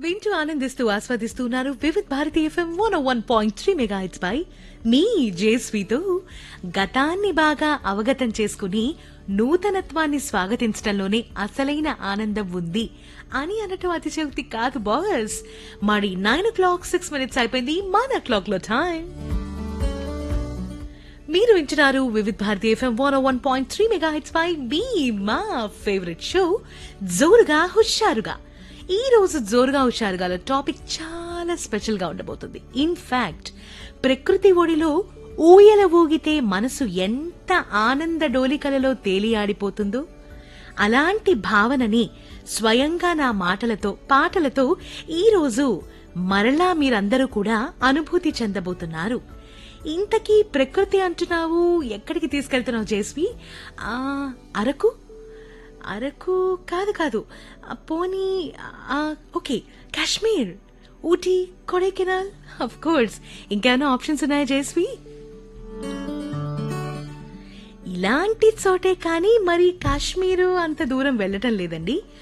వింటూ ఆనందిస్తూ ఆస్వాదిస్తున్నారు Vividh Bharati FM one one point three mega పై మీ జేస్వితో గతాన్ని బాగా అవగతం చేసుకుని నూతనత్వాన్ని స్వాగతించడంలోనే అసలైన ఆనందం ఉంది అని అనటం అతిశయోక్తి కాదు బాస్ మరి nine o'clock six minutes అయిపోయింది మన క్లాక్ లో టైం మీరు వింటున్నారు Vividh Bharati FM one one point three mega hits పై మీ మా ఫేవరెట్ షో జోరుగా హుషారుగా ఈ రోజు జోరుగా హుషారుగా టాపిక్ చాలా స్పెషల్ గా ఉండబోతుంది ఇన్ఫాక్ట్ ప్రకృతి ఒడిలో ఊయల ఊగితే మనసు ఎంత ఆనంద డోలికలలో తేలియాడిపోతుందో అలాంటి భావనని స్వయంగా నా మాటలతో పాటలతో ఈరోజు మరలా మీరందరూ కూడా అనుభూతి చెందబోతున్నారు ఇంతకీ ప్రకృతి అంటున్నావు ఎక్కడికి తీసుకెళ్తున్నావు జేస్వి ఆ, అరకు అరకు కాదు కాదు ఆ, పోనీ ఆ, okay Kashmir Ooty Kodaikanal of course ఇంకేమైనా ఆప్షన్స్ ఉన్నాయా జేస్వి ఇలాంటి చోటే కానీ మరి కాశ్మీరు అంత దూరం వెళ్ళటం లేదండి